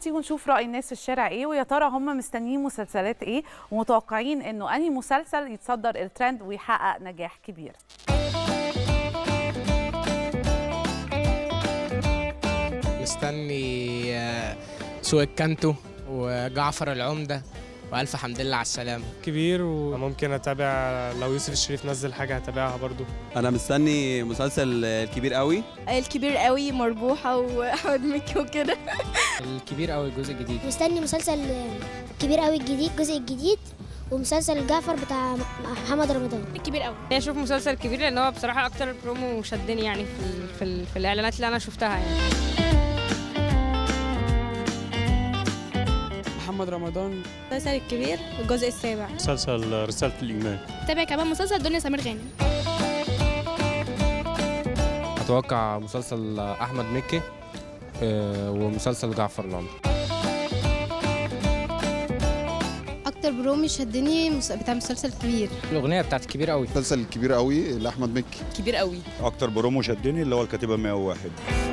تيجوا نشوف راي الناس في الشارع ايه ويا ترى هم مستنيين مسلسلات ايه ومتوقعين انه انهي مسلسل يتصدر الترند ويحقق نجاح كبير مستني آه، سوق الكانتو وجعفر العمدة وألف حمد لله على السلامة كبير وممكن اتابع لو يوسف الشريف نزل حاجه هتابعها برضو انا مستني مسلسل الكبير قوي الكبير قوي مربوحة وأحمد مكي وكده الكبير أوي الجزء الجديد مستني مسلسل كبير قوي الجديد الجزء الجديد ومسلسل جعفر بتاع محمد رمضان الكبير قوي اشوف مسلسل كبير لان هو بصراحه اكتر برومو شدني يعني في ال في, ال في الاعلانات اللي انا شفتها يعني محمد رمضان المسلسل الكبير الجزء السابع مسلسل رساله الايمان تابع كمان مسلسل دنيا سمير غانم اتوقع مسلسل احمد مكي آه، ومسلسل جعفر العمدة أكتر برومي شدني بتاع مسلسل كبير الأغنية بتاعت الكبير أوي المسلسل الكبير قوي لاحمد مكي كبير قوي اكتر برومو شدني اللي هو الكتيبه 101